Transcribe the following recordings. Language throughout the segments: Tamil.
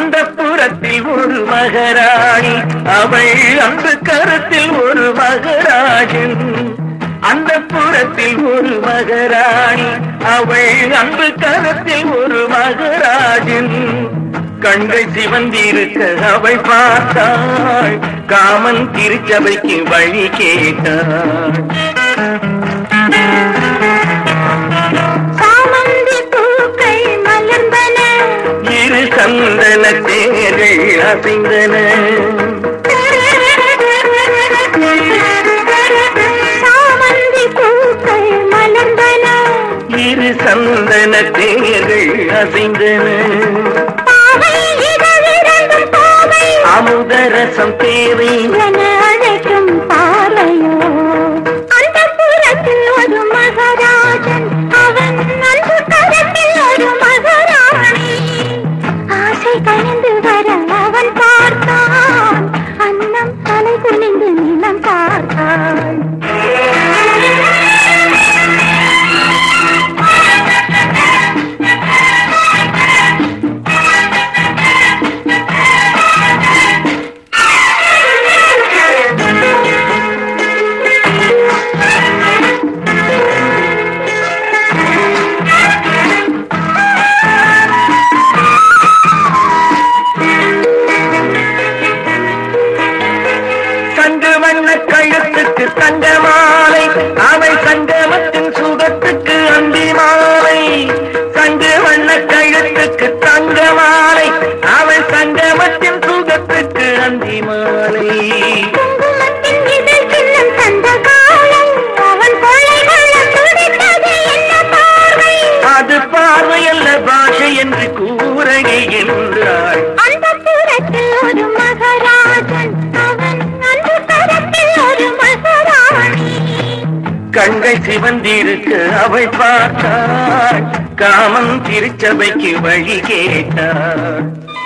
அந்த புறத்தில் ஒரு மகராணி அவள் அன்பு கருத்தில் ஒரு மகராஜன் அந்த புறத்தில் ஒரு மகராணி அவள் அன்பு கருத்தில் ஒரு மகராஜன் கண்கள் சிவந்திருக்க அவள் பார்த்தாள் காமன் திருச்சபைக்கு வழி கேட்டாள் சாமந்தி பூக்கள் மலர்ந்தன இரு சந்தன தேர்கள் அசைந்தன சாமந்தி பூக்கள் மலர்ந்தன இரு சந்தன தேர்கள் அசைந்தன பாவை இதழிரண்டும் பாவை அமுதரசம் தேவை என அழைக்கும் பார்வையோ அந்த புறத்தில் ஒரு மகராஜன் அவன் அன்பு கரத்தில் ஒரு மகராணி ஆசை கணிந்து வர அவன் பார்த்தான் அன்னம் தலை குனிந்து நிலம் பார்த்தான் சங்கு வண்ண கழுத்துக்கு தங்க மாலை அவை சங்கமத்தின் சுகத்துக்கு அந்தி மாலை சங்கு வண்ண கழுத்துக்கு தங்க மாலை அவை சங்கமத்தின் சுகத்துக்கு அந்தி மாலை குங்குமத்தின் இதழ் சின்னம் தந்த காலை அவன் கொலைகள துடித்தது என்ன பார்வை அது பார்வையல்ல பாஷை என்று கூறகை என்றாள் அந்த புறத்தில் ஒரு மகராஜன் அவன் அந்த தரத்தில் ஒரு மகராணி கண்கள் சிவந்திருக்க அவள் பார்த்தாள் காமன் திருச்சபைக்கு வழி கேட்டாள்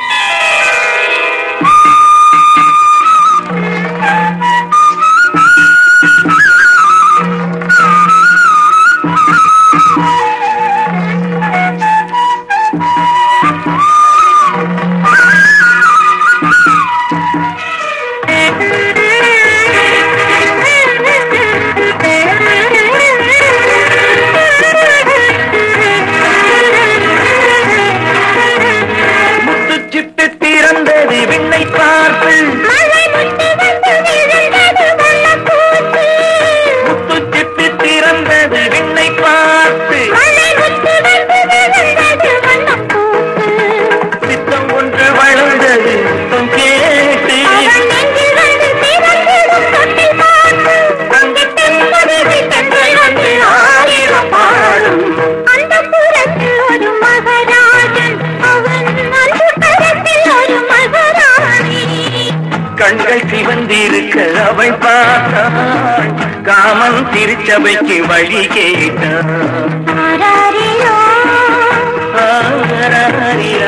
முத்துச்சிட்டு திறந்தது விண்ணை பார்த்து மழை முட்டி வந்து விழுந்தது வண்ணப்பூச்சி. முத்துச்சிட்டு திறந்தது விண்ணை பார்த்து மழை முட்டி வந்து விழுந்தது வண்ணப்பூச்சி. சித்தம் ஒன்று வளர்ந்தது சுத்தம் கேட்டு அவன் நெஞ்சில் வந்து பிறந்திடும் தொட்டில் பார்த்து. தங்கத்தின் மனைவி தங்கள் வந்து ஆயிரம் பாடும் அந்த புறத்தில் ஒரு மகராஜன் அவன் அந்த கரத்தில் ஒரு மகராணி கண்கள் சிவந்திருக்க அவள் பார்த்தாள் காமன் திருச்சபைக்கு வழி கேட்டாள் ஆராரிரோ ஆராரிரோ.